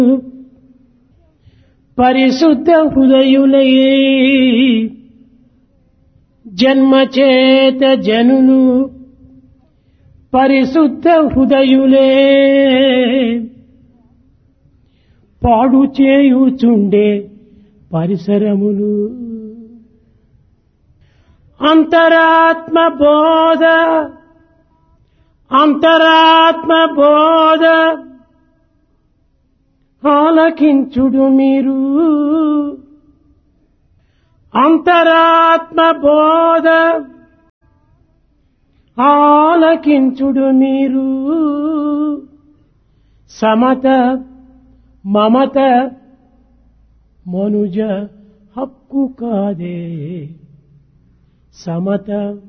పరిశుద్ధ హృదయులయే జన్మచేత జనులు పరిశుద్ధ హృదయులే పాడు చేయుచుండే పరిసరములు అంతరాత్మ బోధ అంతరాత్మ బోధ ఆలకించుడు మీరు అంతరాత్మ బోధ ఆలకించుడు మీరు సమత మమత మనుజ హక్కు కాదే సమత